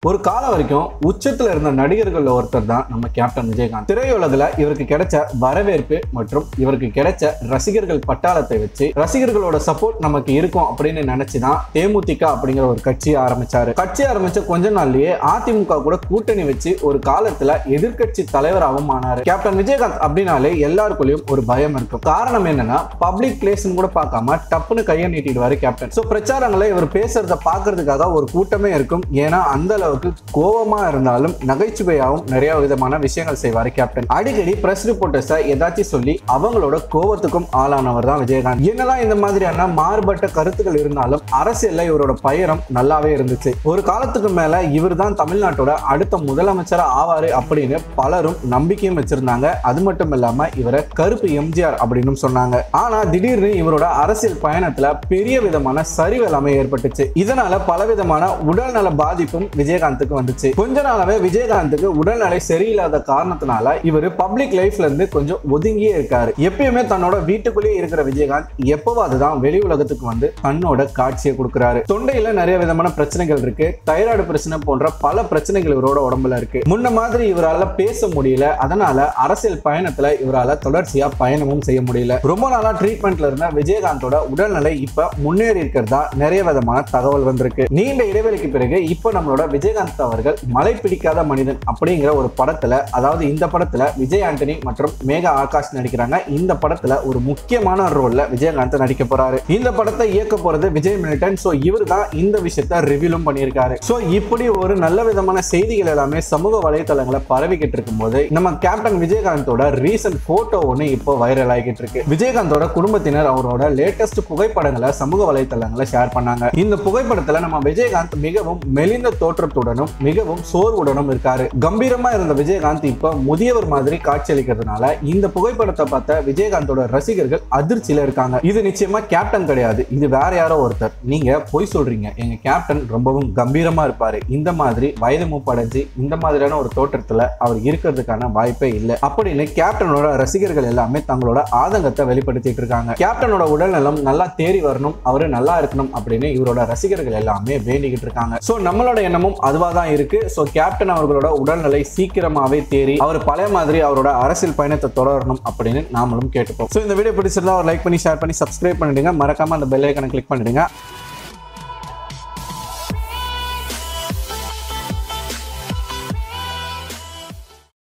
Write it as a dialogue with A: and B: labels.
A: ஒரு காலம் வரைக்கும் உச்சத்துல இருந்த நடிகர்கள் ஒருத்தர் தான் நம்ம கேப்டன் விஜயகாந்த் திரையுலகில் இவருக்கு கிடைச்ச வரவேற்பு மற்றும் இவருக்கு கிடைச்ச ரசிகர்கள் பட்டாளத்தை வச்சு ரசிகர்களோட சப்போர்ட் நமக்கு இருக்கும் அப்படின்னு நினைச்சுதான் தேமுதிக அப்படிங்கிற ஒரு கட்சியை ஆரம்பிச்சாரு கட்சி ஆரம்பிச்ச கொஞ்ச நாள்லயே அதிமுக கூட கூட்டணி வச்சு ஒரு காலத்துல எதிர்க்கட்சி தலைவராகவும் ஆனாரு கேப்டன் விஜயகாந்த் அப்படின்னாலே எல்லாருக்குள்ளயும் ஒரு பயம் இருக்கும் காரணம் என்னன்னா பப்ளிக் பிளேஸ்னு கூட பார்க்காம டப்புன்னு கையை நீட்டிடுவாரு கேப்டன் சோ பிரச்சாரங்களை இவர் பேசுறத பாக்குறதுக்காக ஒரு கூட்டமே இருக்கும் ஏன்னா அந்த அளவுக்கு கோவமா இருந்தாலும் நகைச்சுவையாகவும் நிறைய விதமான விஷயங்கள் செய்வாரு கேப்டன் அடிக்கடி பிரஸ் ரிப்போர்ட்டர்ஸை ஏதாச்சும் சொல்லி அவங்களோட கோவத்துக்கும் ஆளானவர் தான் விஜயகாந்த் என்னதான் இந்த மாதிரியான மாறுபட்ட கருத்துக்கள் இருந்தாலும் அரசியல்ல இவரோட பயணம் நல்லாவே இருந்துச்சு ஒரு காலத்துக்கு மேல இவர் தான் தமிழ்நாட்டோட அடுத்த முதலமைச்சரா ஆவாரு அப்படின்னு பலரும் நம்பிக்கையும் வச்சிருந்தாங்க அது மட்டும் இல்லாம இவரை கருப்பு எம்ஜிஆர் அப்படின்னு சொன்னாங்க ஆனா திடீர்னு இவரோட அரசியல் பயணத்துல பெரிய விதமான சரிவு எல்லாமே ஏற்பட்டுச்சு இதனால பலவிதமான உடல்நல பாதிப்பும் விஜயகாந்துக்கு வந்துச்சு கொஞ்ச நாளாவே விஜயகாந்துக்கு உடல்நிலை சரியில்லாத காரணத்தினால இவர் பப்ளிக் லைஃப்ல இருந்து கொஞ்சம் ஒதுங்கியே இருக்காரு எப்பயுமே தன்னோட வீட்டுக்குள்ளேயே இருக்கிற விஜயகாந்த் எப்பவாவது தான் வெளி உலகத்துக்கு வந்து தன்னோட காட்சியை கொடுக்கிறாரு தொண்டையில நிறைய விதமான பிரச்சனைகள் இருக்கு தைராய்டு பிரச்சனை போன்ற பல பிரச்சனைகள் இவரோட உடம்புல இருக்கு முன்ன மாதிரி இவரால பேச முடியல அதனால அரசியல் பயணத்துல இவரால தொடர்ச்சியா பயணமும் செய்ய முடியல ரொம்ப நாளா ட்ரீட்மெண்ட்ல இருந்த விஜயகாந்தோட உடல்நிலை இப்ப முன்னேறி இருக்கிறதா நிறைய விதமான தகவல் வந்திருக்கு நீண்ட இடைவெளிக்கு பிறகு இப்ப நம்மளோட விஜயகாந்த் அவர்கள் மலை பிடிக்காத மனிதன் அப்படிங்கிற ஒரு படத்துல அதாவது இந்த படத்துல விஜய் ஆண்டனி மற்றும் மேகா ஆகாஷ் நடிக்கிறாங்க இந்த படத்துல ஒரு முக்கியமான ரோல்ல விஜயகாந்த் நடிக்க போறாரு இந்த படத்தை இயக்க போறது விஜய் மில்டன் சோ இவர் தான் இந்த விஷயத்த ரிவீலும் பண்ணியிருக்காரு சோ இப்படி ஒரு நல்ல விதமான செய்திகள் எல்லாமே சமூக வலைதளங்களை பரவிக்கிட்டு இருக்கும்போது நம்ம கேப்டன் விஜயகாந்தோட ரீசன்ட் போட்டோ ஒன்று இப்போ வைரல் ஆகிட்டு இருக்கு விஜயகாந்தோட குடும்பத்தினர் அவரோட லேட்டஸ்ட் புகைப்படங்களை சமூக வலைதளங்களை ஷேர் பண்ணாங்க இந்த புகைப்படத்துல நம்ம விஜயகாந்த் மிகவும் மெலிந்த தோற்றத்துடனும் மிகவும் சோர்வுடனும் இருக்காரு கம்பீரமா இருந்த விஜயகாந்த் இப்போ முதியவர் மாதிரி காட்சியளிக்கிறதுனால இந்த புகைப்படத்தை பார்த்த விஜயகாந்தோட ரசிகர்கள் அதிர்ச்சியில இருக்காங்க இது நிச்சயமா கேப்டன் கிடையாது இது வேற யாரோ ஒருத்தர் நீங்க பொய் சொல்றீங்க எங்க கேப்டன் ரொம்பவும் கம்பீரமா இருப்பாரு இந்த மாதிரி வயது மூப்படைஞ்சு இந்த மாதிரியான ஒரு தோற்றத்துல அவர் இருக்கிறதுக்கான வாய்ப்பே இல்லை அப்படின்னு கேப்டனோட ரசிகர்கள் எல்லாமே தங்களோட ஆதங்கத்தை வெளிப்படுத்திட்டு இருக்காங்க கேப்டனோட உடல்நலம் நல்லா தேறி வரணும் அவரு நல்லா இருக்கணும் அப்படின்னு இவரோட ரசிகர்கள் எல்லாமே வேண்டிக்கிட்டு இருக்காங்க சோ நம்மளோட எண்ணமும் அதுவா தான் இருக்கு சோ கேப்டன் அவர்களோட உடல்நிலை சீக்கிரமாவே தேறி அவர் பழைய மாதிரி அவரோட அரசியல் பயணத்தை தொடரணும் அப்படின்னு நாமளும் கேட்டுப்போம் சோ இந்த வீடியோ பிடிச்சிருந்தா ஒரு லைக் பண்ணி ஷேர் பண்ணி சப்ஸ்கிரைப் பண்ணிடுங்க மறக்காம அந்த பெல் ஐக்கனை கிளிக் பண்ணிடுங்க